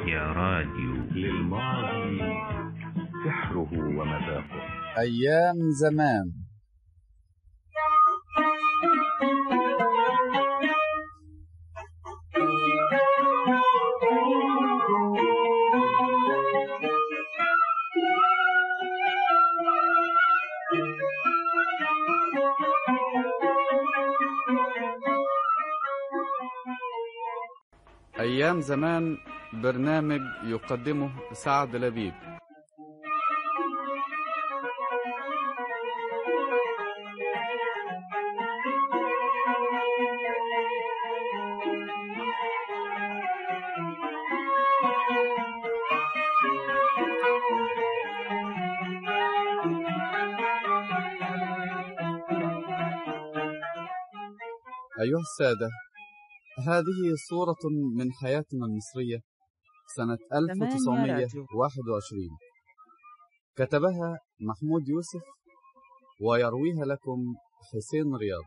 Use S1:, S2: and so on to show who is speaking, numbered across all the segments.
S1: يا راديو
S2: للماضي سحره ومذاقه
S3: أيام زمان أيام زمان برنامج يقدمه سعد لبيب أيها السادة هذه صورة من حياتنا المصرية سنة 1921 كتبها محمود يوسف ويرويها لكم حسين رياض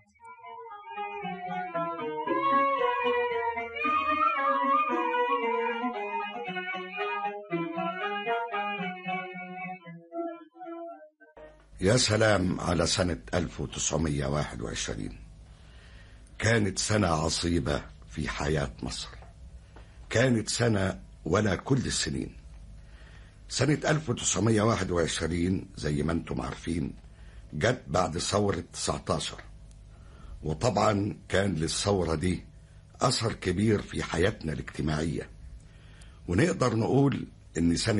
S4: يا سلام على سنة 1921 كانت سنة عصيبة في حياة مصر كانت سنة ولا كل السنين سنة 1921 زي ما انتم عارفين جت بعد ثورة 19 وطبعا كان للثورة دي أثر كبير في حياتنا الاجتماعية ونقدر نقول إن سنة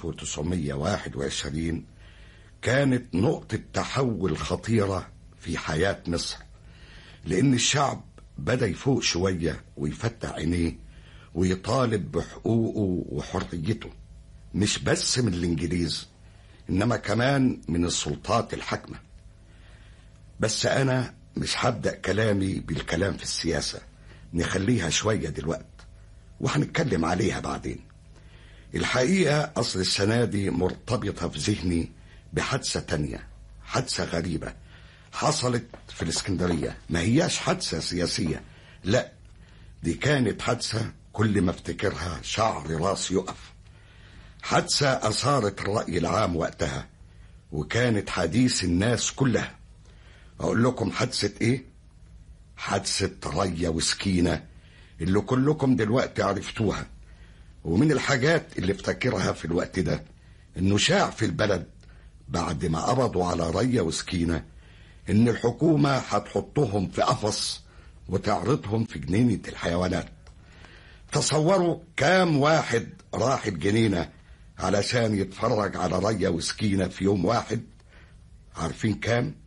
S4: 1921 كانت نقطة تحول خطيرة في حياة مصر لأن الشعب بدأ يفوق شوية ويفتح عينيه ويطالب بحقوقه وحريته مش بس من الإنجليز إنما كمان من السلطات الحاكمة بس أنا مش هبدأ كلامي بالكلام في السياسة نخليها شوية دلوقت وهنتكلم عليها بعدين الحقيقة أصل السنة دي مرتبطة في ذهني بحادثة تانية حادثة غريبة حصلت في الاسكندرية ما هياش حادثة سياسية لا دي كانت حادثة كل ما افتكرها شعر راس يقف حادثة أثارت الرأي العام وقتها وكانت حديث الناس كلها أقول لكم حادثة إيه؟ حادثة ريا وسكينة اللي كلكم دلوقتي عرفتوها ومن الحاجات اللي افتكرها في الوقت ده إنه شاع في البلد بعد ما قبضوا على ريا وسكينة إن الحكومة هتحطهم في قفص وتعرضهم في جنينة الحيوانات تصوروا كام واحد راح الجنينة علشان يتفرج على ريا وسكينة في يوم واحد عارفين كام؟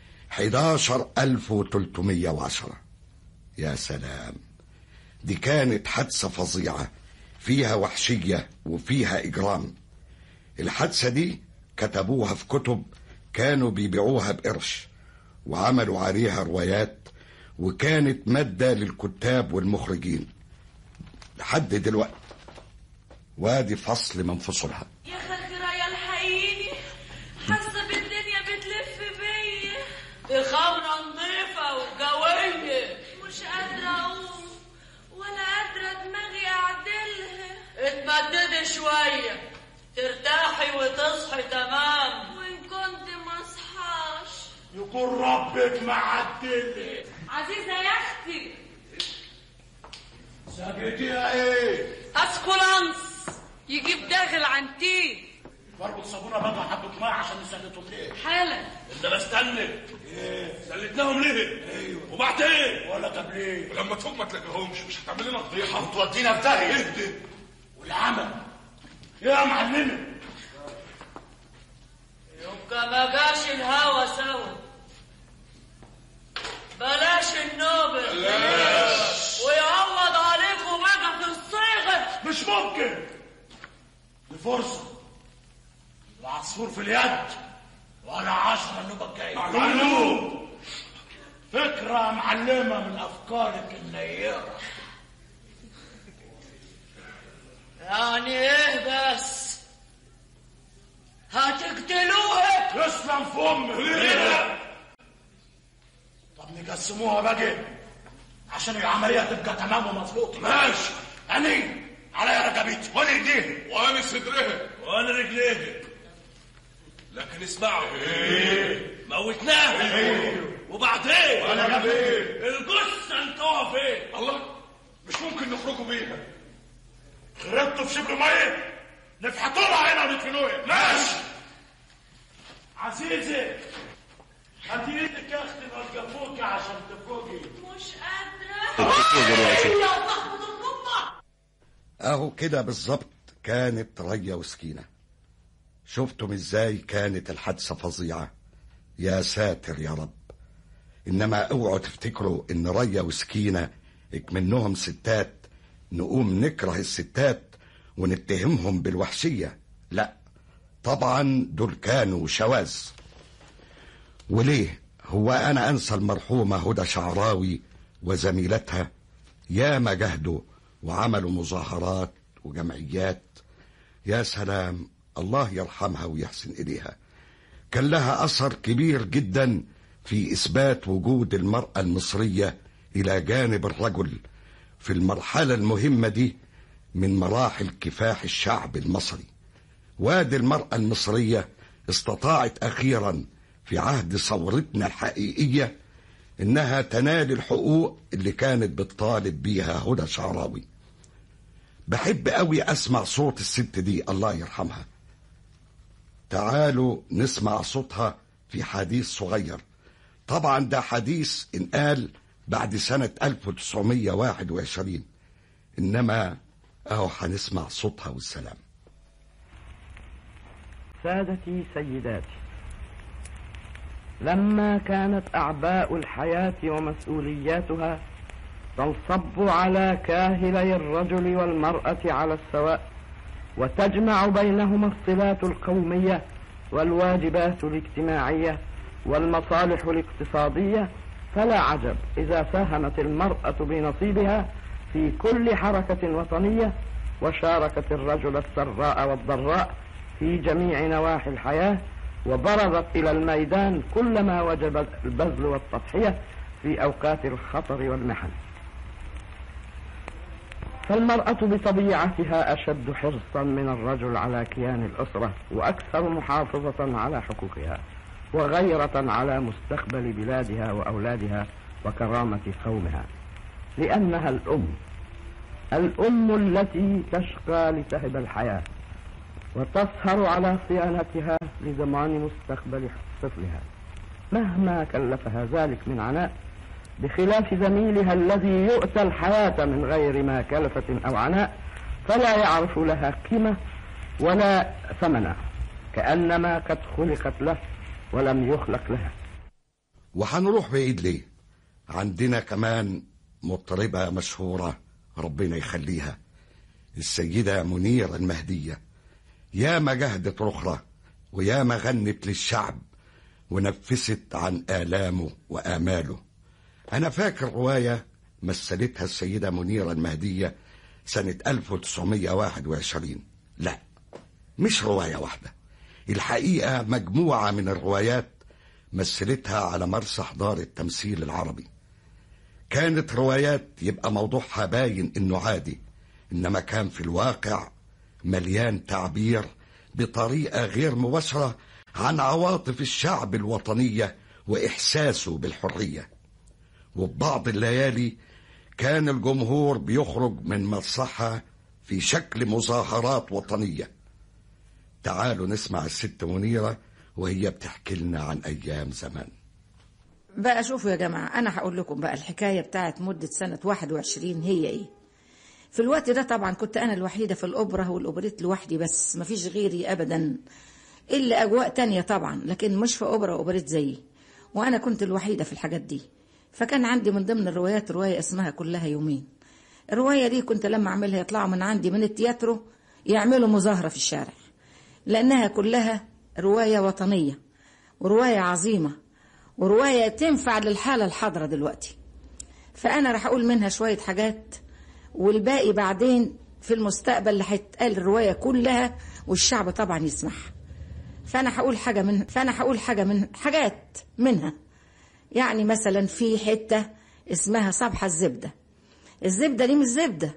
S4: 11310 يا سلام دي كانت حادثة فظيعة فيها وحشية وفيها إجرام الحادثة دي كتبوها في كتب كانوا بيبيعوها بقرش وعملوا عليها روايات وكانت مادة للكتاب والمخرجين لحد دلوقتي وادي فصل من فصولها
S5: يا خاخرة يا الحقيني حاسة بالدنيا بتلف بيا
S6: الخمرة نظيفة وقوية
S5: مش قادرة أقوم ولا قادرة دماغي أعدلها
S6: اتمددي شوية ترتاحي وتصحي تمام
S5: وإن كنت مصحاش
S7: يكون ربك معدلك
S5: عزيزة يا أختي
S7: سجديها ايه
S6: اسكولانس يجيب داخل عن تي
S7: بربط صابونه بقى حبه ماء عشان نسلتهم ليه
S5: حالا
S8: انت بستنى
S7: ايه
S8: سلتناهم ليه
S7: ايوه
S8: وبعدين
S7: ولا طب ليه
S8: ولما تفوق ما تلاقيهمش مش هتعمل لنا فضيحه
S7: هتودينا في داهيه
S8: اهدى
S7: والعمل ايه يا معلمه
S6: يبقى ما جاش الهوا سوا بلاش النوبل بلاش ويعوض عليكم بقى في الصيغة
S7: مش ممكن دي فرصه العصفور في اليد ولا عشرة النوبة الجاية
S8: معلوم
S7: فكرة معلمة من أفكارك النيرة
S6: يعني ايه بس هتقتلوها
S7: تسلم في أمك
S8: ليه؟
S7: طب نقسموها بقى عشان العملية تبقى تمام ومظبوطة
S8: ماشي
S7: أني على رقبتي
S8: وانا ايديه وانا صدرها
S7: وانا رجليه
S8: لكن اسمعوا
S7: موتناه وبعدين
S8: وانا جاب ايه
S7: الجثه انتوها فين
S8: الله مش ممكن نخرجوا بيها
S7: خربته في شبر ميه نفحطوا لها هنا وندفنوها
S8: ماشي
S7: عزيزي هاتي ايدك يا اختي نوقفوكي عشان تفوقي
S5: مش قادرة يا صاحبة القمة
S4: اهو كده بالظبط كانت ريا وسكينة شفتم ازاي كانت الحادثة فظيعة يا ساتر يا رب انما اوعوا تفتكروا ان ريا وسكينة منهم ستات نقوم نكره الستات ونتهمهم بالوحشية لا طبعا دول كانوا شواذ وليه هو انا انسى المرحومة هدى شعراوي وزميلتها ياما جهدوا وعملوا مظاهرات وجمعيات يا سلام الله يرحمها ويحسن إليها كان لها أثر كبير جدا في إثبات وجود المرأة المصرية إلى جانب الرجل في المرحلة المهمة دي من مراحل كفاح الشعب المصري وادي المرأة المصرية استطاعت أخيرا في عهد ثورتنا الحقيقية إنها تنال الحقوق اللي كانت بتطالب بيها هدى شعراوي بحب قوي أسمع صوت الست دي الله يرحمها تعالوا نسمع صوتها في حديث صغير طبعا ده حديث انقال بعد سنة 1921 إنما أهو هنسمع صوتها والسلام
S1: سادتي سيداتي لما كانت أعباء الحياة ومسؤولياتها تنصب على كاهلي الرجل والمرأة على السواء وتجمع بينهما الصلات القومية والواجبات الاجتماعية والمصالح الاقتصادية فلا عجب إذا ساهمت المرأة بنصيبها في كل حركة وطنية وشاركت الرجل السراء والضراء في جميع نواحي الحياة وبرزت إلى الميدان كلما وجب البذل والتضحية في أوقات الخطر والمحن فالمرأة بطبيعتها أشد حرصا من الرجل على كيان الأسرة وأكثر محافظة على حقوقها وغيرة على مستقبل بلادها وأولادها وكرامة قومها لأنها الأم الأم التي تشقى لتهب الحياة وتسهر على صيانتها لضمان مستقبل طفلها مهما كلفها ذلك من عناء بخلاف زميلها الذي يؤتى الحياة من غير ما كلفة أو عناء فلا يعرف لها قيمة ولا ثمنا كأنما قد خلقت له ولم يخلق لها
S4: وهنروح بعيد ليه عندنا كمان مطربة مشهورة ربنا يخليها السيدة منيرة المهدية ياما جهدت رخرة وياما غنت للشعب ونفست عن آلامه وآماله أنا فاكر رواية مثلتها السيدة منيرة المهدية سنة 1921 لا مش رواية واحدة الحقيقة مجموعة من الروايات مثلتها على مرسح دار التمثيل العربي كانت روايات يبقى موضوعها باين انه عادي انما كان في الواقع مليان تعبير بطريقة غير مباشرة عن عواطف الشعب الوطنية وإحساسه بالحرية وبعض الليالي كان الجمهور بيخرج من مسرحها في شكل مظاهرات وطنية تعالوا نسمع الست منيرة وهي بتحكي لنا عن أيام زمان
S9: بقى شوفوا يا جماعة أنا هقول لكم بقى الحكاية بتاعت مدة سنة 21 هي إيه في الوقت ده طبعا كنت أنا الوحيدة في الأوبرا والأوبريت لوحدي بس مفيش غيري أبدا إلا أجواء تانية طبعا لكن مش في أوبرا وأوبريت زيي وأنا كنت الوحيدة في الحاجات دي فكان عندي من ضمن الروايات رواية اسمها كلها يومين الرواية دي كنت لما أعملها يطلعوا من عندي من التياترو يعملوا مظاهرة في الشارع لأنها كلها رواية وطنية ورواية عظيمة ورواية تنفع للحالة الحاضرة دلوقتي فأنا راح أقول منها شوية حاجات والباقي بعدين في المستقبل اللي هيتقال الرواية كلها والشعب طبعا يسمعها فأنا هقول حاجة من فأنا هقول حاجة من حاجات منها يعني مثلا في حتة اسمها صبحة الزبدة الزبدة دي مش زبدة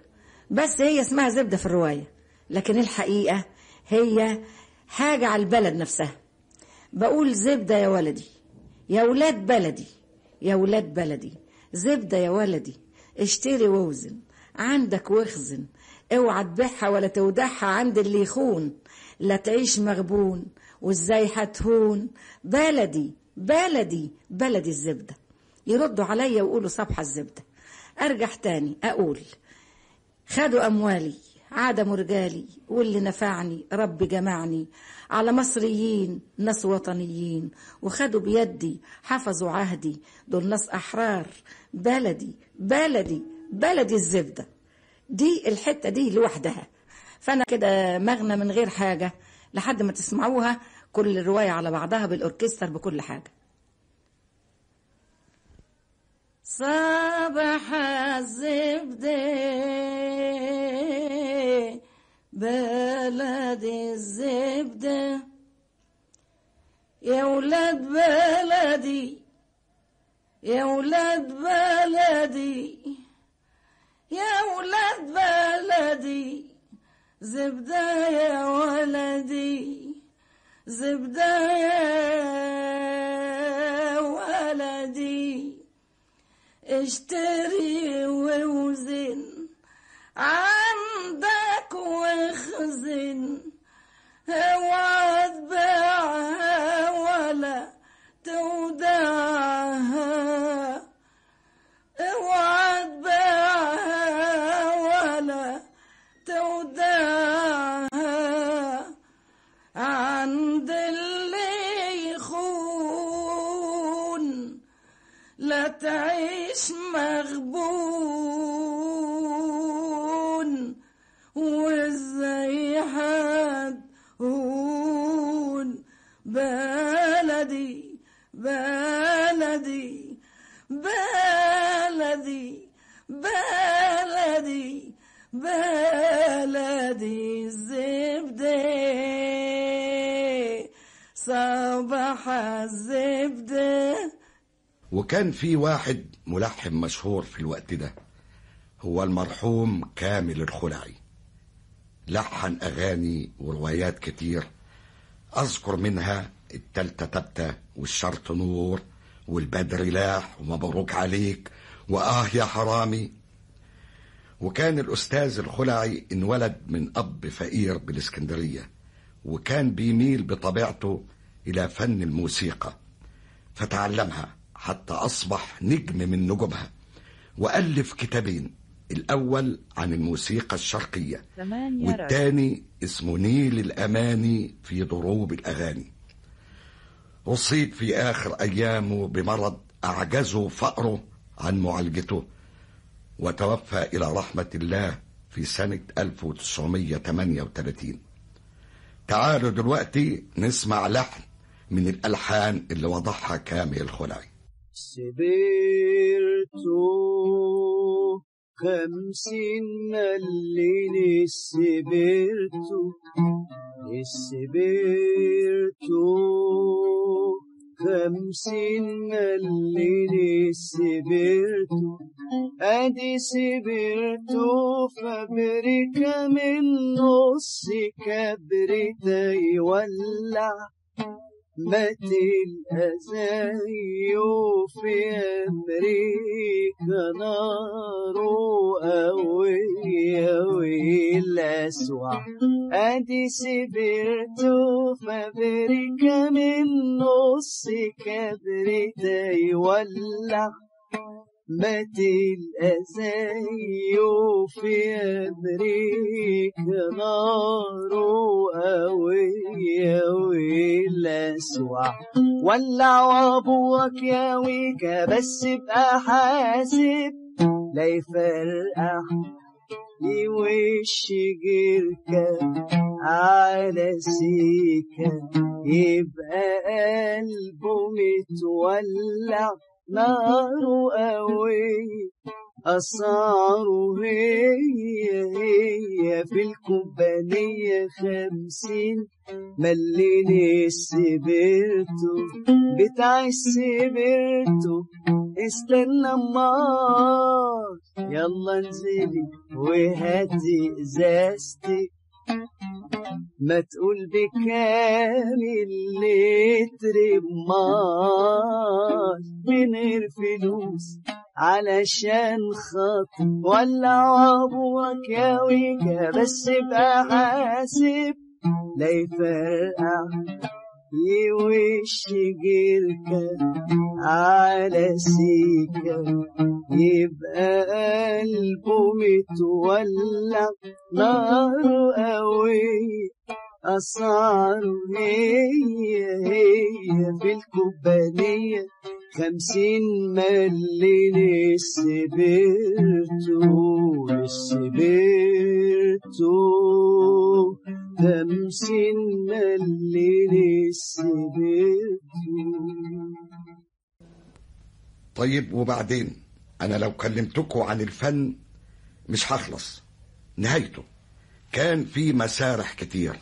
S9: بس هي اسمها زبدة في الرواية لكن الحقيقة هي حاجة على البلد نفسها بقول زبدة يا ولدي يا ولاد بلدي يا ولاد بلدي زبدة يا ولدي اشتري ووزن عندك واخزن اوعى تبيعها ولا تودعها عند اللي يخون لا تعيش مغبون وازاي هتهون بلدي بلدي بلدي الزبدة يردوا عليا ويقولوا صبحة الزبدة ارجع تاني اقول خدوا اموالي عدموا رجالي واللي نفعني ربي جمعني على مصريين ناس وطنيين وخدوا بيدي حفظوا عهدي دول ناس احرار بلدي بلدي بلدي الزبده دي الحته دي لوحدها فانا كده مغنى من غير حاجه لحد ما تسمعوها كل الروايه على بعضها بالاوركستر بكل حاجه صباح الزبدة بلد الزبدة يا ولاد بلدي يا ولاد بلدي يا ولاد بلدي زبدة يا ولدي زبدة يا ولدي اشتري ووزن عندك واخزن اوعى تبيعها ولا تودعها اوعى تبيعها ولا تودعها عند اللي يخون لا تعيش مغبون وازاي هتهون بلدي بلدي بلدي بلدي بلدي الزبدة صباح الزبده
S4: وكان في واحد ملحن مشهور في الوقت ده هو المرحوم كامل الخلعي لحن أغاني وروايات كتير أذكر منها التالتة تبتة والشرط نور والبدر لاح ومبروك عليك وآه يا حرامي وكان الأستاذ الخلعي انولد من أب فقير بالإسكندرية وكان بيميل بطبيعته إلى فن الموسيقى فتعلمها حتى أصبح نجم من نجومها وألف كتابين الأول عن الموسيقى الشرقية والتاني اسمه نيل الأماني في ضروب الأغاني أصيب في آخر أيامه بمرض أعجزه فقره عن معالجته وتوفى إلى رحمة الله في سنة 1938 تعالوا دلوقتي نسمع لحن من الألحان اللي وضعها كامل الخلعي
S10: سبرتو خمسين مليني سبرتو سبرتو خمسين مليني سبرتو ادي سبرتو فابريكا من نص كبريتا يولع مات الأزايو في أمريكا نارو قوية والأسوع أدي سبرتو فابريكا من نص كبريتا يولع مات الأزايو في أمريكا نارو قوية والأسوع ولع وابوك يا ويكا بس ابقى حاسب لا يفرقع يوش جركة على سيكة يبقى قلبه متولع ناره قوي أسعاره هي هي في الكوبانية خمسين مليني السبرتو بتاع السبرتو استنى امال يلا انزلي وهاتي ازازتك ما تقول بكام اللتر مال من غير فلوس علشان خاطر ولع ابوك يا ويكا بس بقى حاسب لا يفرقع يوش جركة على سيكة يبقى قلبه متولع نار قوي أسعاره هي هي في الكوبانية خمسين ملي السبرتو السبرتو خمسين ملي السبرتو
S4: طيب وبعدين انا لو كلمتكم عن الفن مش هخلص نهايته كان في مسارح كتير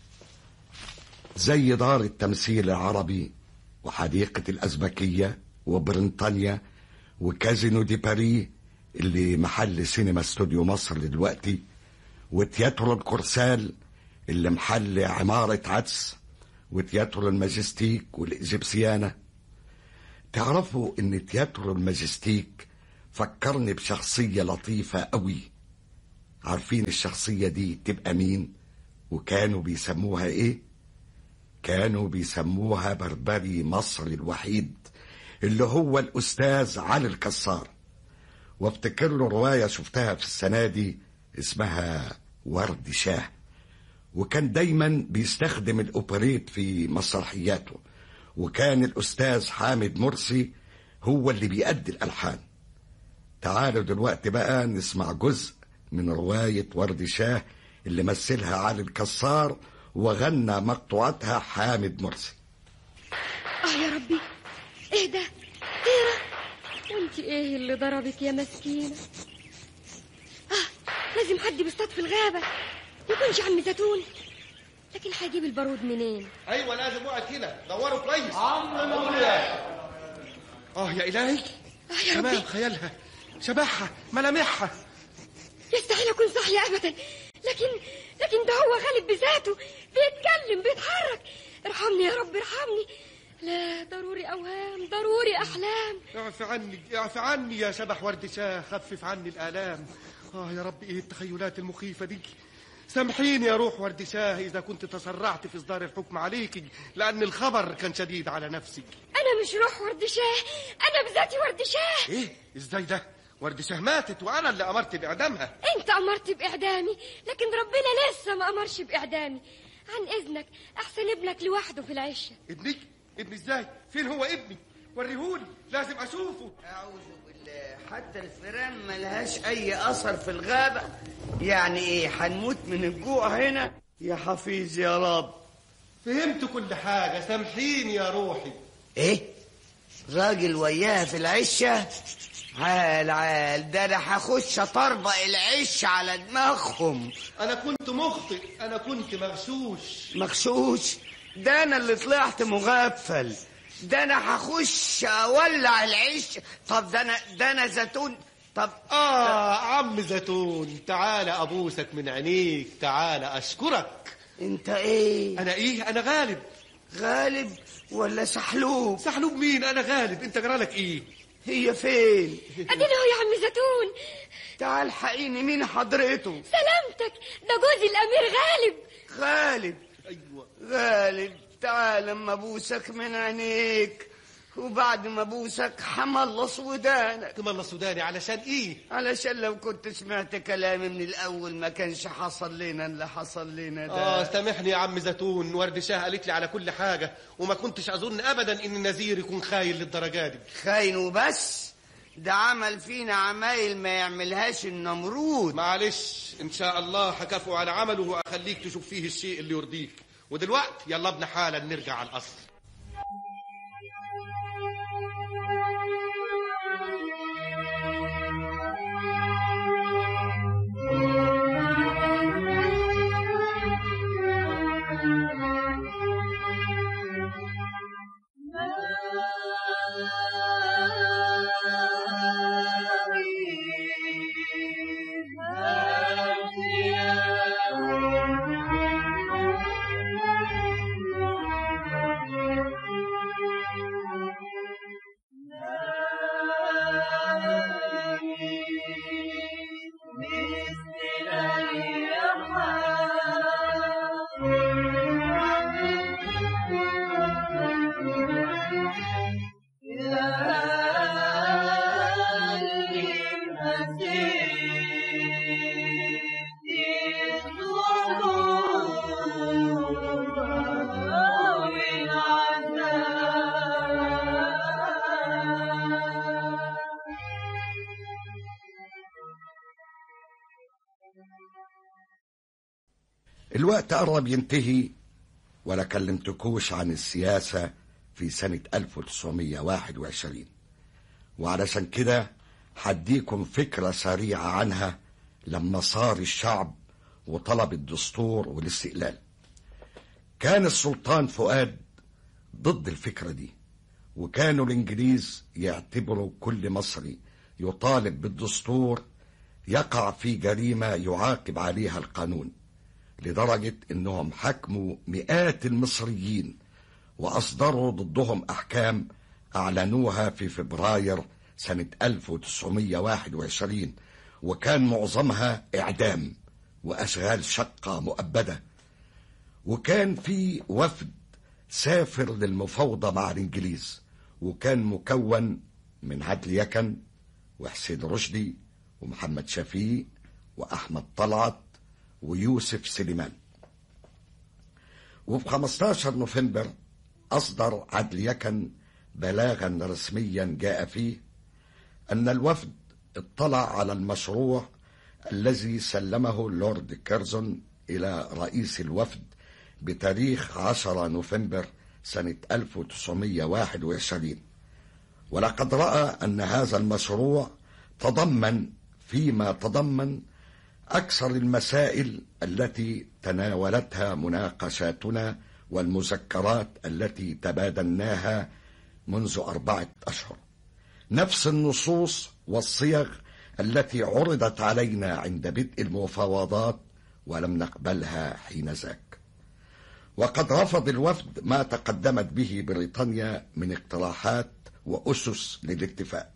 S4: زي دار التمثيل العربي وحديقة الأزبكية وبريطانيا وكازينو دي باري اللي محل سينما استوديو مصر دلوقتي وتياترو الكورسال اللي محل عمارة عدس وتياترو الماجستيك والإجيبسيانة تعرفوا ان تياترو الماجستيك فكرني بشخصية لطيفة قوي عارفين الشخصية دي تبقى مين وكانوا بيسموها ايه كانوا بيسموها بربري مصر الوحيد اللي هو الأستاذ علي الكسار وافتكر له رواية شفتها في السنة دي اسمها ورد شاه وكان دايما بيستخدم الأوبريت في مسرحياته وكان الأستاذ حامد مرسي هو اللي بيأدي الألحان تعالوا دلوقتي بقى نسمع جزء من رواية ورد شاه اللي مثلها علي الكسار وغنى مقطوعتها حامد مرسي
S11: اه يا ربي ايه ده طيرة وانت ايه اللي ضربك يا مسكينة اه لازم حد بيصطاد في الغابة يكونش عم زيتون لكن هيجيب البارود منين
S12: ايوه لازم اقعد هنا دوروا كويس
S7: عم
S12: اه يا الهي
S11: اه يا
S12: تمام
S11: ربي
S12: خيالها شبحها ملامحها
S11: يستحيل اكون صاحية ابدا لكن لكن ده هو غالب بذاته بيتكلم بيتحرك ارحمني يا رب ارحمني لا ضروري اوهام ضروري احلام
S12: اعف عني اعف عني يا شبح ورد شاه خفف عني الآلام آه يا رب إيه التخيلات المخيفة دي سامحيني يا روح ورد شاه إذا كنت تسرعت في إصدار الحكم عليك لأن الخبر كان شديد على نفسك
S11: انا مش روح ورد شاه انا بذاتي ورد شاه
S12: إيه إزاي ده ورد شاه ماتت وأنا اللي أمرت بإعدامها
S11: انت امرت باعدامي لكن ربنا لسه ما امرش باعدامي عن اذنك احسن ابنك لوحده في العشه
S12: ابنك ابني إزاي فين هو ابني وريهولي لازم أشوفه
S13: أعوذ بالله حتى الفيران ملهاش أي أثر في الغابة يعني إيه هنموت من الجوع هنا يا حفيظ يا رب
S12: فهمت كل حاجة سامحيني يا روحي
S13: إيه راجل وياها في العشة عال عال ده أنا هخش أطربق العش على دماغهم
S12: أنا كنت مخطئ أنا كنت مغشوش
S13: مغشوش ده أنا اللي طلعت مغفل ده أنا هخش أولع العش طب ده أنا ده أنا زيتون طب
S12: آه عم زيتون تعال أبوسك من عينيك تعال أشكرك
S13: أنت إيه
S12: أنا إيه أنا غالب
S13: غالب ولا سحلوب
S12: سحلوب مين أنا غالب أنت جرالك إيه
S13: هي فين
S11: ادينا هو يا عم زيتون
S13: تعال حقيني مين حضرته
S11: سلامتك ده جوزي الامير غالب
S13: غالب
S12: أيوة
S13: غالب تعال اما ابوسك من عينيك وبعد ما ابوسك حملص ودانك
S12: تملص سوداني علشان إيه
S13: علشان لو كنت سمعت كلامي من الاول ما كانش حصل لنا اللي حصل لنا ده
S12: آه سامحني يا عم زيتون ورد شاه قالت لي على كل حاجة وما كنتش أظن أبدا إن النذير يكون خاين للدرجة دي
S13: خاين وبس ده عمل فينا عمايل ما يعملهاش النمرود
S12: معلش إن شاء الله هكافئه على عمله وأخليك تشوف فيه الشيء اللي يرضيك ودلوقتي يلا ابن حالا نرجع على الأصل
S4: الوقت قرب ينتهي ولا كلمتكوش عن السياسة في سنة 1921 وعلشان كده هديكم فكرة سريعة عنها لما صار الشعب وطلب الدستور والاستقلال كان السلطان فؤاد ضد الفكرة دي وكانوا الإنجليز يعتبروا كل مصري يطالب بالدستور يقع في جريمة يعاقب عليها القانون لدرجة انهم حكموا مئات المصريين واصدروا ضدهم احكام اعلنوها في فبراير سنة 1921 وكان معظمها اعدام واشغال شقة مؤبدة وكان في وفد سافر للمفاوضة مع الانجليز وكان مكون من عدل يكن وحسين رشدي ومحمد شفيق واحمد طلعت ويوسف سليمان وفي 15 نوفمبر أصدر عدل يكن بلاغا رسميا جاء فيه أن الوفد اطلع على المشروع الذي سلمه لورد كيرزون إلى رئيس الوفد بتاريخ 10 نوفمبر سنة 1921 ولقد رأى أن هذا المشروع تضمن فيما تضمن أكثر المسائل التي تناولتها مناقشاتنا والمذكرات التي تبادلناها منذ أربعة أشهر نفس النصوص والصيغ التي عرضت علينا عند بدء المفاوضات ولم نقبلها حين ذاك وقد رفض الوفد ما تقدمت به بريطانيا من اقتراحات وأسس للاتفاق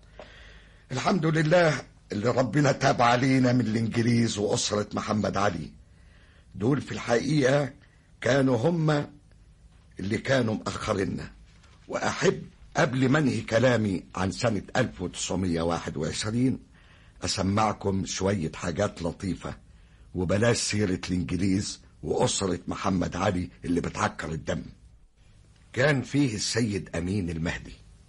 S4: الحمد لله اللي ربنا تاب علينا من الانجليز واسرة محمد علي دول في الحقيقة كانوا هم اللي كانوا مأخريننا وأحب قبل ما انهي كلامي عن سنة 1921 أسمعكم شوية حاجات لطيفة وبلاش سيرة الإنجليز وأسرة محمد علي اللي بتعكر الدم كان فيه السيد أمين المهدي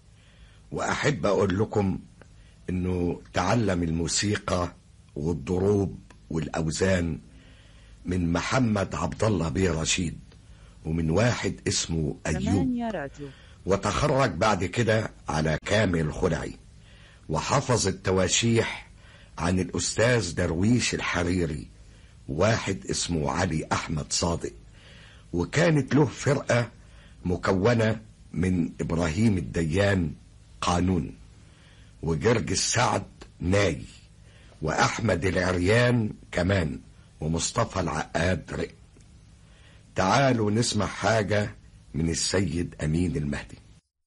S4: وأحب أقول لكم انه تعلم الموسيقى والضروب والاوزان من محمد عبد الله بيه رشيد ومن واحد اسمه ايوب وتخرج بعد كده على كامل خلعي وحفظ التواشيح عن الاستاذ درويش الحريري واحد اسمه علي احمد صادق وكانت له فرقه مكونه من ابراهيم الديان قانون وجرجس سعد ناي وأحمد العريان كمان ومصطفى العقاد رق تعالوا نسمع حاجة من السيد أمين المهدي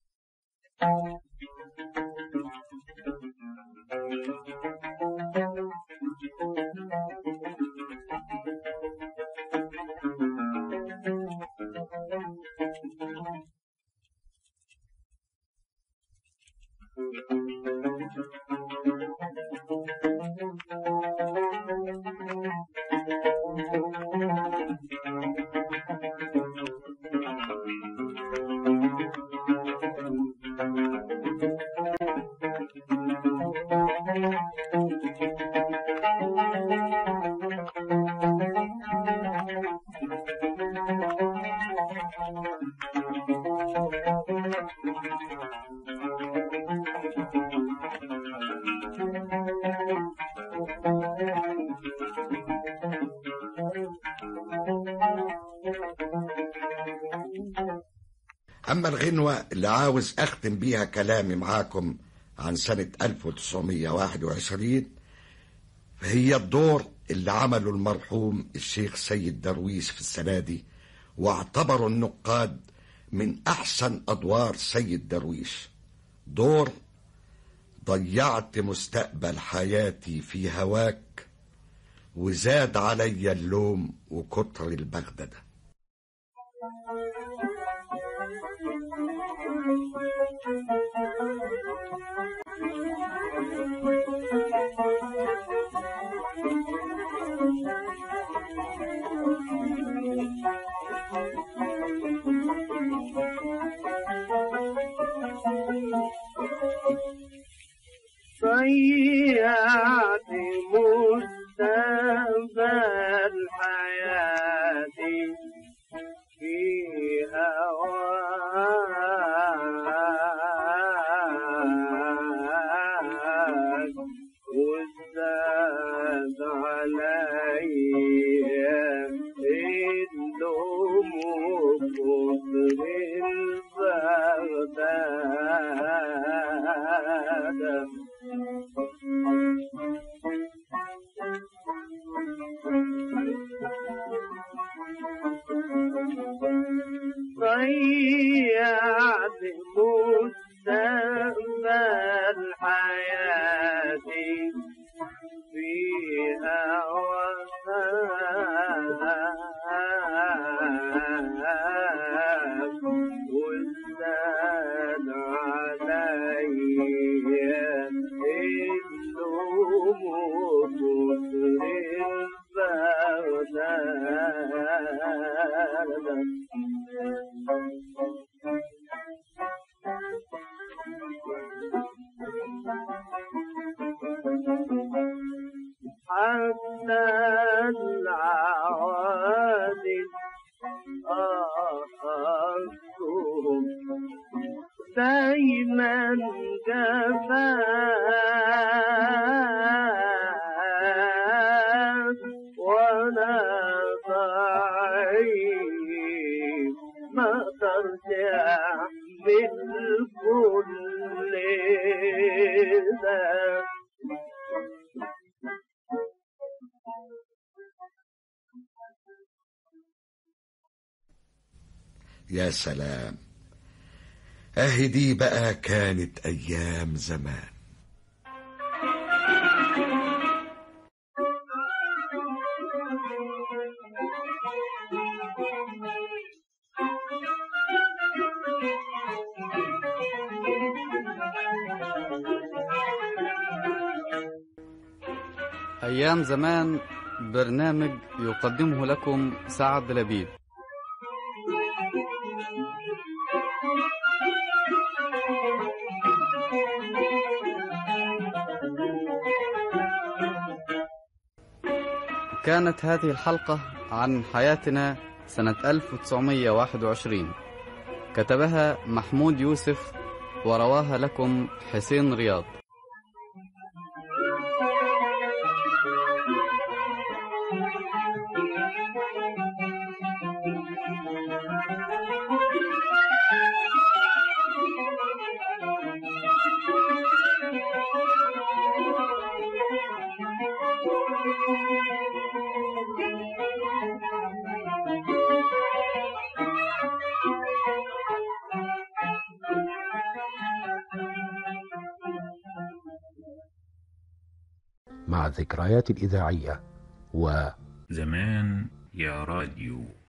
S4: أما الغنوة اللي عاوز أختم بيها كلامي معاكم عن سنة 1921 فهي الدور اللي عمله المرحوم الشيخ سيد درويش في السنة دي واعتبروا النقاد من أحسن أدوار سيد درويش دور ضيعت مستقبل حياتي في هواك وزاد علي اللوم وكتر البغدده
S10: ضيعت مستقبل حياتي حتى العوادل أخذتهم دايما جفاك وانا ضعيف ما ترجع من كل ده
S4: يا سلام اهي دي بقى كانت ايام زمان
S3: أيام زمان برنامج يقدمه لكم سعد لبيب كانت هذه الحلقة عن حياتنا سنة 1921 كتبها محمود يوسف ورواها لكم حسين رياض
S14: مع الذكريات الإذاعية و
S15: زمان يا راديو